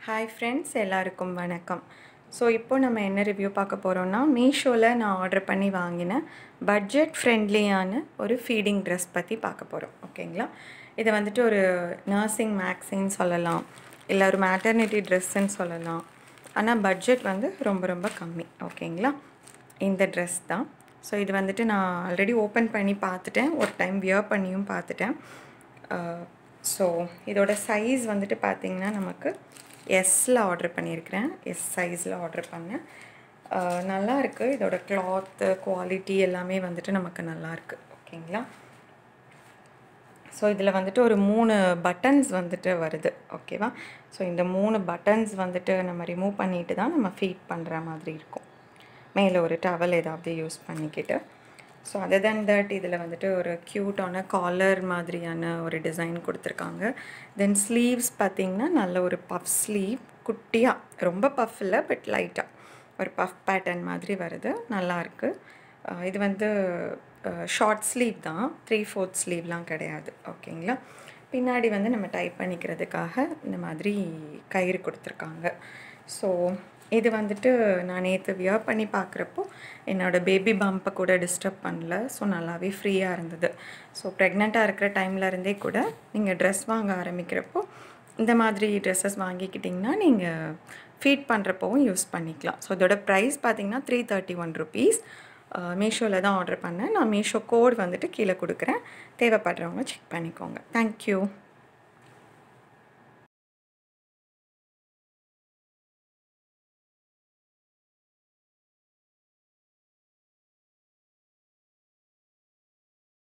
hi friends எல்லாருக்கும் வணக்கம் so இப்போ நம்ம என்ன ரிவ்யூ பார்க்க போகிறோம்னா மீஷோவில் நான் ஆர்டர் பண்ணி வாங்கின பட்ஜெட் ஃப்ரெண்ட்லியான ஒரு ஃபீடிங் ட்ரெஸ் பற்றி பார்க்க போகிறோம் ஓகேங்களா இதை வந்துட்டு ஒரு நர்சிங் மேக்ஸின்னு சொல்லலாம் இல்லை ஒரு மேட்டர்னிட்டி ட்ரெஸ்ஸுன்னு சொல்லலாம் ஆனால் பட்ஜெட் வந்து ரொம்ப ரொம்ப கம்மி ஓகேங்களா இந்த ட்ரெஸ் தான் ஸோ இது வந்துட்டு நான் ஆல்ரெடி ஓப்பன் பண்ணி பார்த்துட்டேன் ஒரு டைம் வியர் பண்ணியும் பார்த்துட்டேன் ஸோ இதோட சைஸ் வந்துட்டு பார்த்திங்கன்னா நமக்கு எஸ்ஸில் ஆர்டர் பண்ணியிருக்கிறேன் எஸ் சைஸில் ஆர்டர் பண்ணேன் அஹ் நல்லா இருக்குது இதோட கிளாத்து குவாலிட்டி எல்லாமே வந்துட்டு நமக்கு நல்லா இருக்குது ஓகேங்களா ஸோ இதில் வந்துட்டு ஒரு மூணு பட்டன்ஸ் வந்துட்டு வருது ஓகேவா ஸோ இந்த மூணு பட்டன்ஸ் வந்துட்டு நம்ம ரிமூவ் பண்ணிட்டு தான் நம்ம ஃபீட் பண்ணுற மாதிரி இருக்கும் மேலே ஒரு டவல் ஏதாவது யூஸ் பண்ணிக்கிட்டு ஸோ அதர் than தட் இதில் வந்துட்டு ஒரு க்யூட்டான காலர் மாதிரியான ஒரு டிசைன் கொடுத்துருக்காங்க தென் ஸ்லீவ்ஸ் பார்த்திங்கன்னா நல்ல ஒரு பஃப் ஸ்லீவ் குட்டியாக ரொம்ப பஃப் இல்லை பட் லைட்டாக ஒரு பஃப் பேட்டர்ன் மாதிரி வருது நல்லாயிருக்கு இது வந்து ஷார்ட் ஸ்லீவ் தான் த்ரீ ஃபோர்த் ஸ்லீவ்லாம் கிடையாது ஓகேங்களா பின்னாடி வந்து நம்ம டைப் பண்ணிக்கிறதுக்காக இந்த மாதிரி கயிறு கொடுத்துருக்காங்க ஸோ இது வந்துட்டு நான் நேற்று வியர் பண்ணி பார்க்குறப்போ என்னோடய பேபி பம்பை கூட டிஸ்டர்ப் பண்ணல ஸோ நல்லாவே ஃப்ரீயாக இருந்தது ஸோ ப்ரெக்னெண்ட்டாக இருக்கிற டைம்ல இருந்தே கூட நீங்கள் ட்ரெஸ் வாங்க ஆரம்பிக்கிறப்போ இந்த மாதிரி ட்ரெஸ்ஸஸ் வாங்கிக்கிட்டிங்கன்னா நீங்கள் ஃபீட் பண்ணுறப்பவும் யூஸ் பண்ணிக்கலாம் ஸோ இதோட ப்ரைஸ் பார்த்தீங்கன்னா த்ரீ தேர்ட்டி ஒன் ருபீஸ் மீஷோவில் தான் ஆர்டர் பண்ணேன் நான் மீஷோ கோட் வந்துட்டு கீழே கொடுக்குறேன் தேவைப்படுறவங்க செக் பண்ணிக்கோங்க தேங்க்யூ